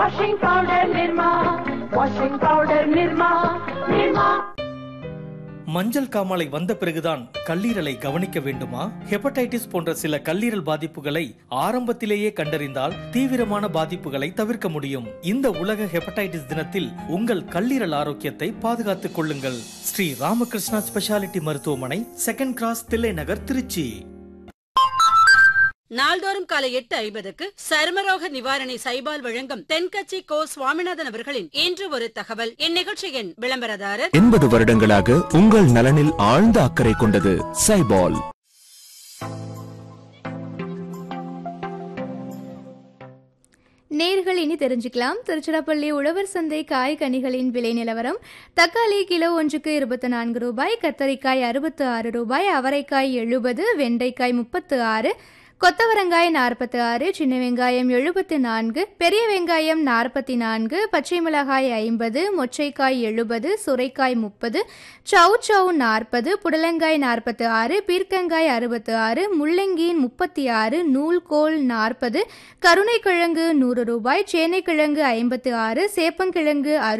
washing powder Nirma, washing powder Nirma, Nirma. மஞ்சள் காமாலை வந்த பிறகுதான் கல்லீரலை கவனிக்க வேண்டுமா ஹெப்படைட்டிஸ் போன்ற சில கல்லீரல் பாதிப்புகளை ஆரம்பத்திலேயே கண்டறிந்தால் தீவிரமான பாதிப்புகளை தவிர்க்க முடியும் இந்த உலக ஹெப்படைட்டிஸ் தினத்தில் உங்கள் கல்லீரல் ஆரோக்கியத்தை பாதுகாத்துக் கொள்ளுங்கள் ஸ்ரீ ராமகிருஷ்ணா ஸ்பெஷாலிட்டி மருத்துவமனை செகண்ட் கிராஸ் தில்லை நகர் திருச்சி நாள்தோறும் காலை எட்டு ஐம்பதுக்கு சருமரோக நிவாரணி சைபால் வழங்கும் தென்கட்சி கோ சுவாமிநாதன் அவர்களின் இன்று ஒரு தகவல் இந்நிகழ்ச்சியின் விளம்பரதாரர் எண்பது வருடங்களாக உங்கள் நலனில் ஆழ்ந்த அக்கறை கொண்டது சைபால் நேர்கள் இனி தெரிஞ்சுக்கலாம் திருச்சிராப்பள்ளி உழவர் சந்தை காய் கனிகளின் விலை நிலவரம் தக்காளி கிலோ ஒன்றுக்கு இருபத்தி நான்கு ரூபாய் கத்தரிக்காய் அறுபத்து ஆறு ரூபாய் அவரைக்காய் எழுபது வெண்டைக்காய் முப்பத்து ஆறு கொத்தவரங்காய் நாற்பத்தி ஆறு சின்ன வெங்காயம் எழுபத்தி நான்கு பெரிய வெங்காயம் நாற்பத்தி நான்கு பச்சை மிளகாய் ஐம்பது மொச்சைக்காய் எழுபது சுரைக்காய் முப்பது சவு சவு நாற்பது புடலங்காய் நாற்பத்தி ஆறு பீர்க்கங்காய் அறுபத்தி ஆறு முள்ளங்கி முப்பத்தி ஆறு நூல்கோல் நாற்பது கருணைக்கிழங்கு நூறு ரூபாய் சேனைக்கிழங்கு ஐம்பத்து ஆறு சேப்பங்கிழங்கு